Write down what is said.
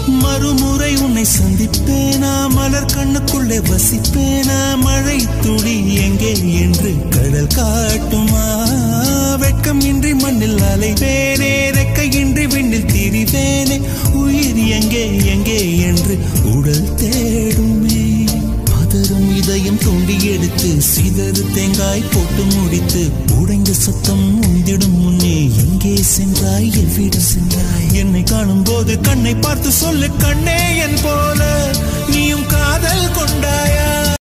மறுமுறை உன்னை சந்திப்பேனா மலர் கண்ணுக்குள்ளே வசிப்பேனா மழை துளி எங்கே என்று கடல் காட்டுமா வெட்கம் இன்றி மண்ணில் அலைவேனே ரெக்கையின்றி விண்ணில் திரிவேனே உயிர் எங்கே எங்கே என்று உடல் தேடுமே பதறும் இதயம் தோண்டி எடுத்து சிதறு தேங்காய் போட்டு முடித்து உடைந்த சத்தம் உந்திடும் முன்னே எங்கே சென்றாய் எவ்விடு சென்றாய் என்னை காணும் போது கண்ணை பார்த்து சொல்லு கண்ணே என் போல நீயும் காதல் கொண்டாயா